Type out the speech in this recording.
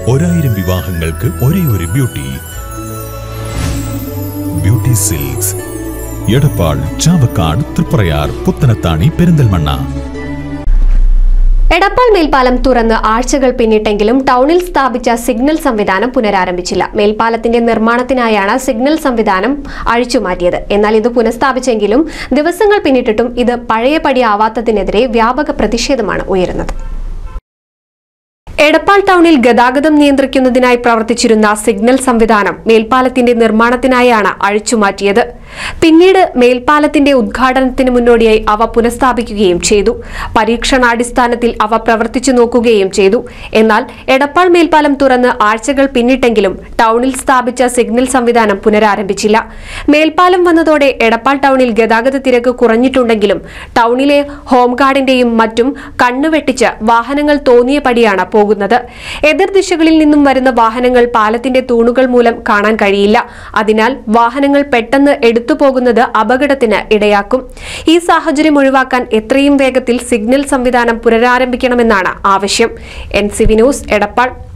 ഒരായിരം വിവാഹങ്ങൾക്ക് ഒരേ ഒരു beauty beauty silks Edappal Chavakkad Triprayar Puthanathani Perinthalmanna Edappal മേൽപ്പാലം തുറന്ന് ആഴ്ചകൾ പിന്നിട്ടെങ്കിലും ടൗണിൽ സ്ഥാപിച്ച സിഗ്നൽ സംവിധാനം പുനരാരംഭിച്ചില്ല മേൽപ്പാലത്തിന്റെ നിർമ്മാണത്തിനായാണ് സിഗ്നൽ സംവിധാനം അഴിച്ചുമാറ്റിയത് എന്നാൽ ഇത് പുനഃസ്ഥാപിച്ചെങ്കിലും ദിവസങ്ങൾ പിന്നിട്ടിട്ടും ഇത് പഴയപടിയാവാത്തതിനെതിരെ വ്യാപക പ്രതിഷേധമാണ് ഉയരുന്നത് എടപ്പാൾ ടൗണിൽ ഗതാഗതം നിയന്ത്രിക്കുന്നതിനായി പ്രവർത്തിച്ചിരുന്ന സിഗ്നൽ സംവിധാനം മേൽപ്പാലത്തിന്റെ നിർമ്മാണത്തിനായാണ് അഴിച്ചുമാറ്റിയത് പിന്നീട് മേൽപ്പാലത്തിന്റെ ഉദ്ഘാടനത്തിന് മുന്നോടിയായി അവ പുനഃസ്ഥാപിക്കുകയും ചെയ്തു പരീക്ഷണാടിസ്ഥാനത്തിൽ അവ പ്രവർത്തിച്ചു നോക്കുകയും ചെയ്തു എന്നാൽ എടപ്പാൾ മേൽപ്പാലം തുറന്ന് ആഴ്ചകൾ പിന്നിട്ടെങ്കിലും ടൗണിൽ സ്ഥാപിച്ച സിഗ്നൽ സംവിധാനം പുനരാരംഭിച്ചില്ല മേൽപ്പാലം വന്നതോടെ എടപ്പാൾ ടൗണിൽ ഗതാഗത തിരക്ക് കുറഞ്ഞിട്ടുണ്ടെങ്കിലും ടൗണിലെ ഹോംഗാർഡിന്റെയും മറ്റും കണ്ണുവെട്ടിച്ച് വാഹനങ്ങൾ തോന്നിയ പടിയാണ് പോകുന്നത് എതിർദിശകളിൽ നിന്നും വരുന്ന വാഹനങ്ങൾ പാലത്തിന്റെ തൂണുകൾ മൂലം കാണാൻ കഴിയില്ല അതിനാൽ വാഹനങ്ങൾ പെട്ടെന്ന് എടുത്തുപോകുന്നത് അപകടത്തിന് ഇടയാക്കും ഈ സാഹചര്യം ഒഴിവാക്കാൻ എത്രയും വേഗത്തിൽ സിഗ്നൽ സംവിധാനം പുനരാരംഭിക്കണമെന്നാണ് ആവശ്യം N C V news Edappal